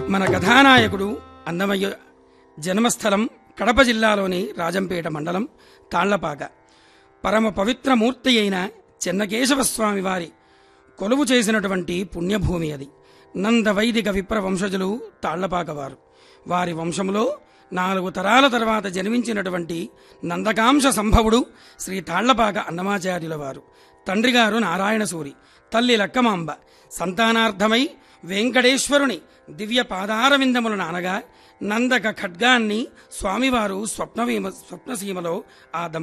మన కథానాయకుడు అన్నమయ్య జన్మస్థలం కడప జిల్లాలోని రాజంపేట మండలం తాళ్లపాక పరమ పవిత్ర మూర్తి అయిన చెన్నకేశవ స్వామి వారి కొలువు చేసినటువంటి పుణ్యభూమి అది నంద వైదిక విప్ర వంశజులు తాళ్లపాక వారు వారి వంశంలో నాలుగు తరాల తర్వాత జన్మించినటువంటి నందకాంశ సంభవుడు శ్రీ తాళ్లపాక అన్నమాచార్యుల వారు తండ్రి గారు నారాయణ సూరి తల్లి లక్కమాంబ సంతానార్థమై వెంకటేశ్వరుని దివ్య పాదారవిందములను అనగా నందక ఖడ్గాన్ని స్వామివారు స్వప్నవీమ స్వప్నసీమలో ఆ దంప